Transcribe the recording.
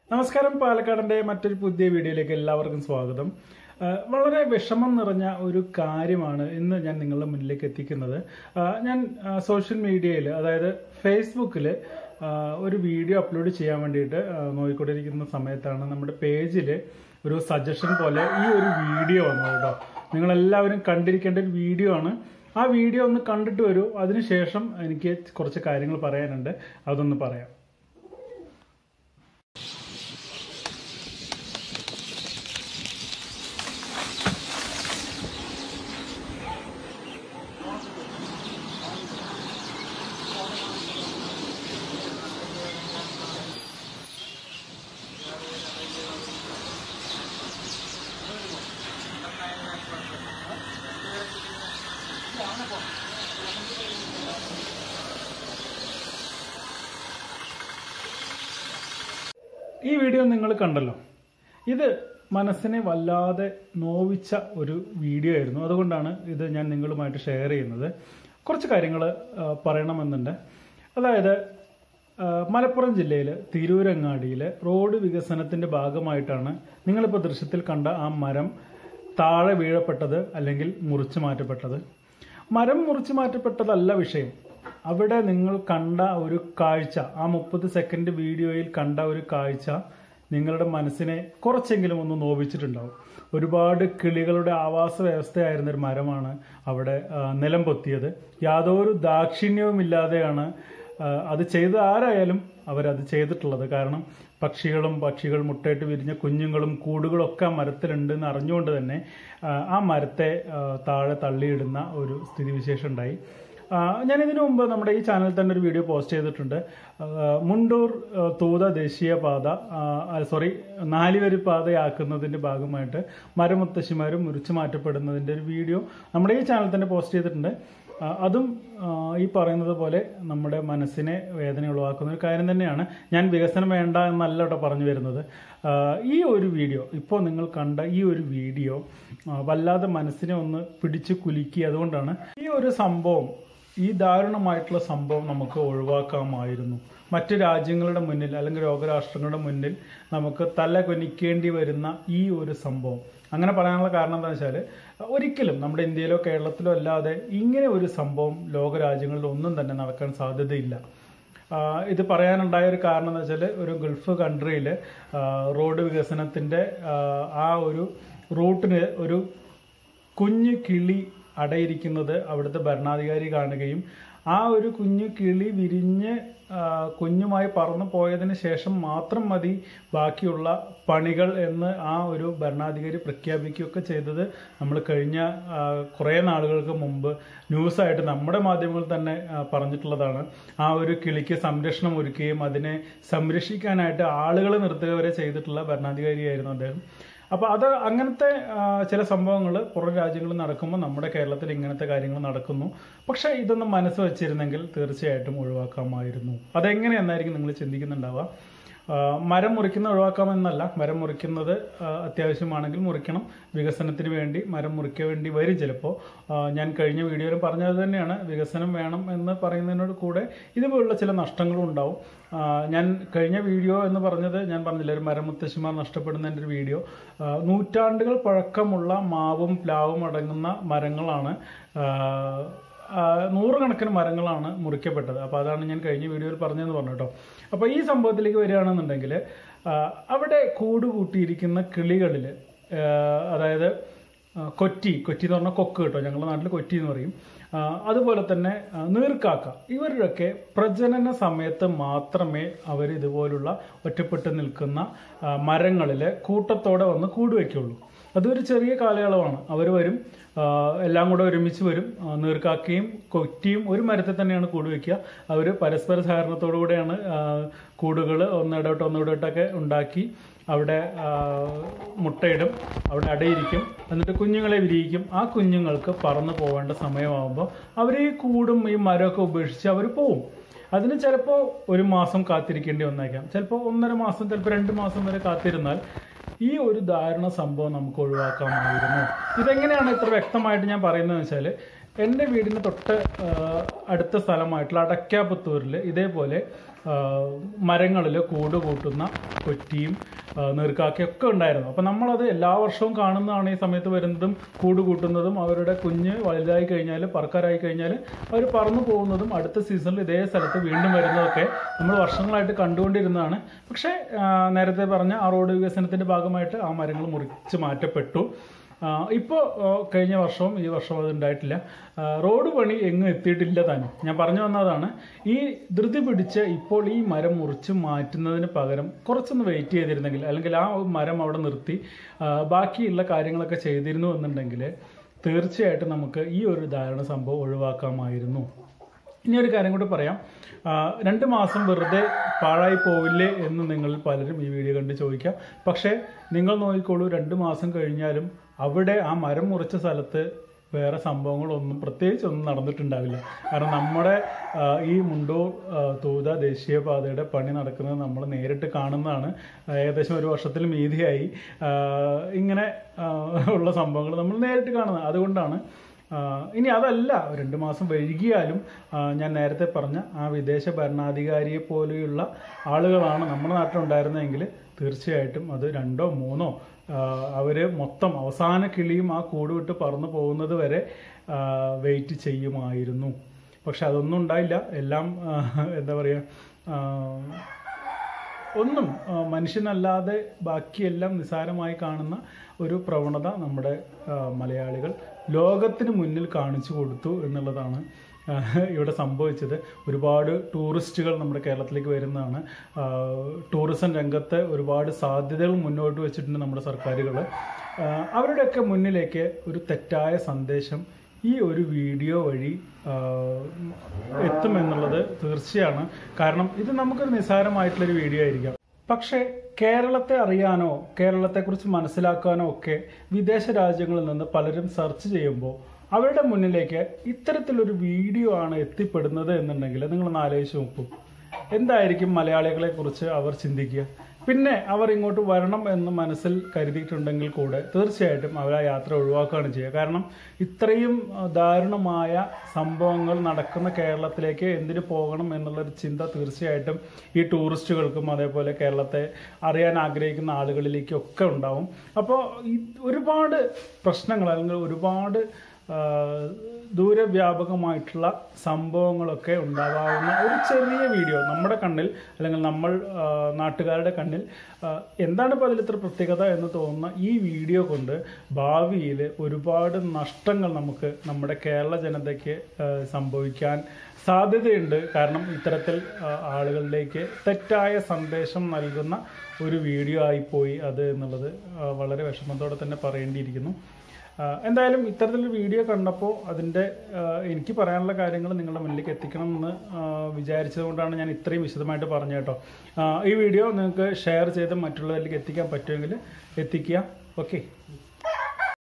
നമസ്കാരം പാലക്കാടിന്റെ മറ്റൊരു പുതിയ വീഡിയോയിലേക്ക് എല്ലാവർക്കും സ്വാഗതം ആ, വളരെ വിഷമം നിറഞ്ഞ ഒരു കാര്യമാണ് ഇന്ന് ഞാൻ നിങ്ങളുടെ മുന്നിലേക്ക് എത്തിക്കുന്നത് ആ, ഞാൻ ആ, സോഷ്യൽ മീഡിയയിൽ അതായത് ഫേസ്ബുക്കിൽ ആ, ഒരു വീഡിയോ അപ്ലോഡ് ചെയ്യാൻ വേണ്ടിയിട്ട് ആ, നോക്കിക്കൊണ്ടിരിക്കുന്ന സമയത്താണ് നമ്മുടെ പേജിൽ ഒരു സജഷൻ പോലെ ഈ ഒരു വീഡിയോ വന്നത് കേട്ടോ നിങ്ങളെല്ലാവരും കണ്ടിരിക്കേണ്ട ഒരു വീഡിയോ ആണ് ആ വീഡിയോ ഒന്ന് കണ്ടിട്ട് വരൂ അതിനുശേഷം എനിക്ക് കുറച്ച് കാര്യങ്ങൾ പറയാനുണ്ട് അതൊന്ന് പറയാം ഈ വീഡിയോ നിങ്ങൾ കണ്ടല്ലോ ഇത് മനസ്സിനെ വല്ലാതെ നോവിച്ച ഒരു വീഡിയോ ആയിരുന്നു അതുകൊണ്ടാണ് ഇത് ഞാൻ നിങ്ങളുമായിട്ട് ഷെയർ ചെയ്യുന്നത് കുറച്ച് കാര്യങ്ങൾ പറയണമെന്നുണ്ട് അതായത് ആ, മലപ്പുറം ജില്ലയിൽ തിരൂരങ്ങാടിയിൽ റോഡ് വികസനത്തിന്റെ ഭാഗമായിട്ടാണ് നിങ്ങളിപ്പോൾ ദൃശ്യത്തിൽ കണ്ട ആ മരം താഴെ വീഴപ്പെട്ടത് അല്ലെങ്കിൽ മുറിച്ചു മാറ്റപ്പെട്ടത് മരം മുറിച്ചു മാറ്റപ്പെട്ടതല്ല വിഷയം അവിടെ നിങ്ങൾ കണ്ട ഒരു കാഴ്ച ആ മുപ്പത് സെക്കൻഡ് വീഡിയോയിൽ കണ്ട ഒരു കാഴ്ച നിങ്ങളുടെ മനസ്സിനെ കുറച്ചെങ്കിലും ഒന്ന് നോവിച്ചിട്ടുണ്ടാവും ഒരുപാട് കിളികളുടെ ആവാസ വ്യവസ്ഥയായിരുന്ന ഒരു മരമാണ് അവിടെ ആ, നിലം പൊത്തിയത് യാതൊരു ദാക്ഷിണ്യവും ഇല്ലാതെയാണ് ആ, അത് ചെയ്ത ആരായാലും അവരത് ചെയ്തിട്ടുള്ളത് കാരണം പക്ഷികളും പക്ഷികൾ മുട്ടയിട്ട് വിരിഞ്ഞ കുഞ്ഞുങ്ങളും കൂടുകളും ഒക്കെ ആ മരത്തിലുണ്ട് എന്ന് അറിഞ്ഞുകൊണ്ട് തന്നെ ആ, ആ മരത്തെ ആ, താഴെ തള്ളിയിടുന്ന ഒരു സ്ഥിതിവിശേഷം ഉണ്ടായി ആ, ഞാൻ ഇതിനു മുമ്പ് നമ്മുടെ ഈ ചാനലിൽ തന്നെ ഒരു വീഡിയോ പോസ്റ്റ് ചെയ്തിട്ടുണ്ട് ആ, മുണ്ടൂർ ആ, തൂത ദേശീയപാത സോറി നാലുവരി പാതയാക്കുന്നതിന്റെ ഭാഗമായിട്ട് മരമുത്തശ്ശിമാരും മുറിച്ചു മാറ്റപ്പെടുന്നതിന്റെ ഒരു വീഡിയോ നമ്മുടെ ഈ ചാനൽ തന്നെ പോസ്റ്റ് ചെയ്തിട്ടുണ്ട് ആ, അതും ആ, ഈ പറയുന്നത് പോലെ നമ്മുടെ മനസ്സിനെ വേദന ഉളവാക്കുന്ന ഒരു കാര്യം തന്നെയാണ് ഞാൻ വികസനം വേണ്ട എന്നല്ല കേട്ടോ പറഞ്ഞു വരുന്നത് ആ, ഈ ഒരു വീഡിയോ ഇപ്പോൾ നിങ്ങൾ കണ്ട ഈ ഒരു വീഡിയോ ആ, വല്ലാതെ മനസ്സിനെ ഒന്ന് പിടിച്ചു കുലുക്കി അതുകൊണ്ടാണ് ഈ ഒരു സംഭവം ഈ ദാരുണമായിട്ടുള്ള സംഭവം നമുക്ക് ഒഴിവാക്കാമായിരുന്നു മറ്റു രാജ്യങ്ങളുടെ മുന്നിൽ അല്ലെങ്കിൽ ലോകരാഷ്ട്രങ്ങളുടെ മുന്നിൽ നമുക്ക് തല കൊനിക്കേണ്ടി വരുന്ന ഈ ഒരു സംഭവം അങ്ങനെ പറയാനുള്ള കാരണം എന്താണെന്ന് വെച്ചാൽ ഒരിക്കലും നമ്മുടെ ഇന്ത്യയിലോ കേരളത്തിലോ അല്ലാതെ ഇങ്ങനെ ഒരു സംഭവം ലോകരാജ്യങ്ങളിൽ ഒന്നും തന്നെ നടക്കാൻ സാധ്യതയില്ല ആ, ഇത് പറയാനുണ്ടായ ഒരു കാരണം എന്ന് വെച്ചാൽ ഒരു ഗൾഫ് കൺട്രിയിൽ റോഡ് വികസനത്തിന്റെ ആ, ആ ഒരു റൂട്ടിന് ഒരു കുഞ്ഞു കിളി അടയിരിക്കുന്നത് അവിടുത്തെ ഭരണാധികാരി കാണുകയും ആ ഒരു കുഞ്ഞു കിളി വിരിഞ്ഞ് ആ, കുഞ്ഞുമായി പറന്നു പോയതിന് ശേഷം മാത്രം മതി ബാക്കിയുള്ള പണികൾ എന്ന് ആ ഒരു ഭരണാധികാരി പ്രഖ്യാപിക്കുകയൊക്കെ ചെയ്തത് നമ്മൾ കഴിഞ്ഞ ആ, കുറേ നാളുകൾക്ക് മുമ്പ് ന്യൂസായിട്ട് നമ്മുടെ മാധ്യമങ്ങളിൽ തന്നെ ആ, പറഞ്ഞിട്ടുള്ളതാണ് ആ ഒരു കിളിക്ക് സംരക്ഷണം ഒരുക്കുകയും അതിനെ സംരക്ഷിക്കാനായിട്ട് ആളുകളെ നിർത്തുക വരെ ചെയ്തിട്ടുള്ള ഭരണാധികാരിയായിരുന്നു അദ്ദേഹം അപ്പൊ അത് അങ്ങനത്തെ ആ, ചില സംഭവങ്ങൾ പുറം രാജ്യങ്ങളിൽ നടക്കുമ്പോൾ നമ്മുടെ കേരളത്തിൽ ഇങ്ങനത്തെ കാര്യങ്ങൾ നടക്കുന്നു പക്ഷെ ഇതൊന്നും മനസ്സ് വെച്ചിരുന്നെങ്കിൽ തീർച്ചയായിട്ടും ഒഴിവാക്കാമായിരുന്നു അതെങ്ങനെയെന്നായിരിക്കും നിങ്ങൾ ചിന്തിക്കുന്നുണ്ടാവുക ആ, മരം മുറിക്കുന്ന ഒഴിവാക്കാമെന്നല്ല മരം മുറിക്കുന്നത് ആ, അത്യാവശ്യമാണെങ്കിൽ മുറിക്കണം വികസനത്തിന് വേണ്ടി മരം മുറിക്കാൻ വേണ്ടി വരും ചിലപ്പോൾ ഞാൻ കഴിഞ്ഞ വീഡിയോയിൽ പറഞ്ഞത് തന്നെയാണ് വികസനം വേണം എന്ന് പറയുന്നതിനോട് കൂടെ ഇതുപോലുള്ള ചില നഷ്ടങ്ങളും ഉണ്ടാവും ആ, ഞാൻ കഴിഞ്ഞ വീഡിയോ എന്ന് പറഞ്ഞത് ഞാൻ പറഞ്ഞില്ല ഒരു മരം മുത്തശ്ശിമാർ നഷ്ടപ്പെടുന്നതിൻ്റെ ഒരു വീഡിയോ ആ, നൂറ്റാണ്ടുകൾ പഴക്കമുള്ള മാവും പ്ലാവും അടങ്ങുന്ന മരങ്ങളാണ് ആ, ആ, നൂറുകണക്കിന് മരങ്ങളാണ് മുറിക്കപ്പെട്ടത് അപ്പോൾ അതാണ് ഞാൻ കഴിഞ്ഞ വീഡിയോയിൽ പറഞ്ഞതെന്ന് പറഞ്ഞു കേട്ടോ അപ്പോൾ ഈ സംഭവത്തിലേക്ക് വരികയാണെന്നുണ്ടെങ്കിൽ ആ, അവിടെ കൂട് കൂട്ടിയിരിക്കുന്ന കിളികളിൽ അതായത് ആ, കൊറ്റി കൊറ്റി എന്ന് പറഞ്ഞാൽ കൊക്ക് കേട്ടോ ഞങ്ങളുടെ നാട്ടിൽ കൊറ്റി എന്ന് പറയും ആ, അതുപോലെ തന്നെ ആ, നീർക്കാക്ക ഇവരുടെയൊക്കെ പ്രജനന സമയത്ത് മാത്രമേ അവർ ഇതുപോലുള്ള ഒറ്റപ്പെട്ട് നിൽക്കുന്ന മരങ്ങളിൽ കൂട്ടത്തോടെ വന്ന് കൂട് വയ്ക്കുള്ളൂ അതൊരു ചെറിയ കാലയളവാണ് അവർ വരും ആ, എല്ലാം കൂടെ ഒരുമിച്ച് വരും ആ, നീർക്കാക്കയും കൊറ്റിയും ഒരു മരത്തിൽ തന്നെയാണ് കൂട് വയ്ക്കുക അവർ പരസ്പര സഹകരണത്തോടു കൂടെയാണ് കൂടുകൾ ഒന്നിടവിട്ട് ഒന്നിടവിട്ടൊക്കെ ഉണ്ടാക്കി അവിടെ ആ, മുട്ടയിടും അവിടെ അടയിരിക്കും എന്നിട്ട് കുഞ്ഞുങ്ങളെ വിരിയിക്കും ആ കുഞ്ഞുങ്ങൾക്ക് പറന്നു പോവേണ്ട സമയമാകുമ്പോൾ അവർ ഈ കൂടും ഈ മരമൊക്കെ ഉപേക്ഷിച്ച് അവർ പോവും അതിന് ചിലപ്പോൾ ഒരു മാസം കാത്തിരിക്കേണ്ടി വന്നേക്കാം ചിലപ്പോൾ ഒന്നര മാസം ചിലപ്പോൾ രണ്ട് മാസം വരെ കാത്തിരുന്നാൽ ഈ ഒരു ദാരുണ സംഭവം നമുക്ക് ഒഴിവാക്കാമായിരുന്നു ഇതെങ്ങനെയാണ് ഇത്ര വ്യക്തമായിട്ട് ഞാൻ പറയുന്നത് വെച്ചാൽ എൻ്റെ വീടിന് തൊട്ട് ആ, അടുത്ത സ്ഥലമായിട്ടുള്ള അടക്കാപുത്തൂരിൽ ഇതേപോലെ മരങ്ങളിൽ കൂട് കൂട്ടുന്ന കൊറ്റിയും ആ, നീർക്കാക്കയും ഒക്കെ ഉണ്ടായിരുന്നു അപ്പം നമ്മളത് എല്ലാ വർഷവും കാണുന്നതാണ് ഈ സമയത്ത് വരുന്നതും കൂട് കൂട്ടുന്നതും അവരുടെ കുഞ്ഞ് വലുതായി കഴിഞ്ഞാൽ പറക്കാരായി കഴിഞ്ഞാൽ അവർ പറന്നു പോകുന്നതും അടുത്ത സീസണിൽ ഇതേ സ്ഥലത്ത് വീണ്ടും വരുന്നതൊക്കെ നമ്മൾ വർഷങ്ങളായിട്ട് കണ്ടുകൊണ്ടിരുന്നതാണ് പക്ഷേ ആ, നേരത്തെ പറഞ്ഞ ആ റോഡ് വികസനത്തിൻ്റെ ഭാഗമായിട്ട് ആ മരങ്ങൾ മുറിച്ച് മാറ്റപ്പെട്ടു ഇപ്പോൾ കഴിഞ്ഞ വർഷവും ഈ വർഷവും അത് ഉണ്ടായിട്ടില്ല ആ, റോഡ് പണി എങ്ങും എത്തിയിട്ടില്ല താനും ഞാൻ പറഞ്ഞു വന്നതാണ് ഈ ധൃതി പിടിച്ച് ഇപ്പോൾ ഈ മരം മുറിച്ച് മാറ്റുന്നതിന് പകരം കുറച്ചൊന്ന് വെയിറ്റ് ചെയ്തിരുന്നെങ്കിൽ അല്ലെങ്കിൽ ആ മരം അവിടെ നിർത്തി ആ, ബാക്കിയുള്ള കാര്യങ്ങളൊക്കെ ചെയ്തിരുന്നു എന്നുണ്ടെങ്കിൽ തീർച്ചയായിട്ടും നമുക്ക് ഈ ഒരു ധാരണ സംഭവം ഒഴിവാക്കാമായിരുന്നു ഇനി ഒരു കാര്യം കൂടി പറയാം ആ, രണ്ട് മാസം വെറുതെ പാഴായി പോവില്ലേ എന്ന് നിങ്ങൾ പലരും ഈ വീഡിയോ കണ്ട് ചോദിക്കാം പക്ഷേ നിങ്ങൾ നോക്കിക്കോളൂ രണ്ട് മാസം കഴിഞ്ഞാലും അവിടെ ആ മരം മുറിച്ച സ്ഥലത്ത് വേറെ സംഭവങ്ങളൊന്നും പ്രത്യേകിച്ച് ഒന്നും നടന്നിട്ടുണ്ടാവില്ല കാരണം നമ്മുടെ ആ, ഈ മുണ്ടൂർ ആ, തൂത ദേശീയപാതയുടെ പണി നടക്കുന്നത് നമ്മൾ നേരിട്ട് കാണുന്നതാണ് ഏകദേശം ഒരു വർഷത്തിൽ മീതിയായി ആ, ഇങ്ങനെ ആ, ഉള്ള സംഭവങ്ങൾ നമ്മൾ നേരിട്ട് കാണുന്നത് അതുകൊണ്ടാണ് ആ, ഇനി അതല്ല രണ്ട് മാസം വൈകിയാലും ആ, ഞാൻ നേരത്തെ പറഞ്ഞ ആ വിദേശ ഭരണാധികാരിയെ പോലെയുള്ള ആളുകളാണ് നമ്മുടെ നാട്ടിലുണ്ടായിരുന്നതെങ്കിൽ തീർച്ചയായിട്ടും അത് രണ്ടോ മൂന്നോ ആ, അവര് മൊത്തം അവസാന കിളിയും ആ കൂട് വിട്ട് പറന്നു പോകുന്നത് വരെ വെയിറ്റ് ചെയ്യുമായിരുന്നു പക്ഷെ അതൊന്നും ഉണ്ടായില്ല എല്ലാം ആ, എന്താ പറയുക ഒന്നും ആ, മനുഷ്യനല്ലാതെ ബാക്കിയെല്ലാം നിസാരമായി കാണുന്ന ഒരു പ്രവണത നമ്മുടെ ആ, മലയാളികൾ ലോകത്തിന് മുന്നിൽ കാണിച്ചു കൊടുത്തു എന്നുള്ളതാണ് ആ, ഇവിടെ സംഭവിച്ചത് ഒരുപാട് ടൂറിസ്റ്റുകൾ നമ്മുടെ കേരളത്തിലേക്ക് വരുന്നതാണ് ആ, ടൂറിസം രംഗത്ത് ഒരുപാട് സാധ്യതകൾ മുന്നോട്ട് വെച്ചിട്ടുണ്ട് നമ്മുടെ സർക്കാരുകൾ ആ, അവരുടെയൊക്കെ മുന്നിലേക്ക് ഒരു തെറ്റായ സന്ദേശം ഈ ഒരു വീഡിയോ വഴി ആ, എത്തുമെന്നുള്ളത് തീർച്ചയാണ് കാരണം ഇത് നമുക്കൊരു നിസ്സാരമായിട്ടുള്ളൊരു വീഡിയോ ആയിരിക്കാം പക്ഷേ കേരളത്തെ അറിയാനോ കേരളത്തെക്കുറിച്ച് മനസ്സിലാക്കാനോ ഒക്കെ വിദേശ രാജ്യങ്ങളിൽ നിന്ന് പലരും സെർച്ച് ചെയ്യുമ്പോൾ അവരുടെ മുന്നിലേക്ക് ഇത്തരത്തിലൊരു വീഡിയോ ആണ് എത്തിപ്പെടുന്നത് എന്നുണ്ടെങ്കിൽ നിങ്ങളൊന്ന് ആലോചിച്ച് നോക്കൂ എന്തായിരിക്കും മലയാളികളെ കുറിച്ച് അവർ ചിന്തിക്കുക പിന്നെ അവർ ഇങ്ങോട്ട് വരണം എന്ന് മനസ്സിൽ കരുതിയിട്ടുണ്ടെങ്കിൽ കൂടെ തീർച്ചയായിട്ടും അവർ ആ യാത്ര ഒഴിവാക്കുകയാണ് ചെയ്യുക കാരണം ഇത്രയും ആ, ദാരുണമായ സംഭവങ്ങൾ നടക്കുന്ന കേരളത്തിലേക്ക് എന്തിനു പോകണം എന്നുള്ളൊരു ചിന്ത തീർച്ചയായിട്ടും ഈ ടൂറിസ്റ്റുകൾക്കും അതേപോലെ കേരളത്തെ അറിയാൻ ആഗ്രഹിക്കുന്ന ആളുകളിലേക്കും ഒക്കെ ഉണ്ടാവും അപ്പോൾ ഈ ഒരുപാട് പ്രശ്നങ്ങൾ അല്ലെങ്കിൽ ഒരുപാട് ആ, ദൂരവ്യാപകമായിട്ടുള്ള സംഭവങ്ങളൊക്കെ ഉണ്ടാവാവുന്ന ഒരു ചെറിയ വീഡിയോ നമ്മുടെ കണ്ണിൽ അല്ലെങ്കിൽ നമ്മൾ ആ, നാട്ടുകാരുടെ കണ്ണിൽ ആ, എന്താണ് ഇപ്പോൾ അതിൽ ഇത്ര പ്രത്യേകത എന്ന് തോന്നുന്ന ഈ വീഡിയോ കൊണ്ട് ഭാവിയിൽ ഒരുപാട് നഷ്ടങ്ങൾ നമുക്ക് നമ്മുടെ കേരള ജനതയ്ക്ക് ആ, സംഭവിക്കാൻ സാധ്യതയുണ്ട് കാരണം ഇത്തരത്തിൽ ആ, ആളുകളിലേക്ക് തെറ്റായ സന്ദേശം നൽകുന്ന ഒരു വീഡിയോ ആയിപ്പോയി അത് എന്നുള്ളത് ആ, വളരെ വിഷമത്തോടെ തന്നെ പറയേണ്ടിയിരിക്കുന്നു ആ, എന്തായാലും ഇത്തരത്തിലൊരു വീഡിയോ കണ്ടപ്പോൾ അതിൻ്റെ ആ, എനിക്ക് പറയാനുള്ള കാര്യങ്ങൾ നിങ്ങളുടെ മുന്നിലേക്ക് എത്തിക്കണം എന്ന് ആ, വിചാരിച്ചതുകൊണ്ടാണ് ഞാൻ ഇത്രയും വിശദമായിട്ട് പറഞ്ഞു കേട്ടോ ആ, ഈ വീഡിയോ നിങ്ങൾക്ക് ഷെയർ ചെയ്ത് മറ്റുള്ളവരിലേക്ക് എത്തിക്കാൻ പറ്റുമെങ്കിൽ എത്തിക്കുക ഓക്കെ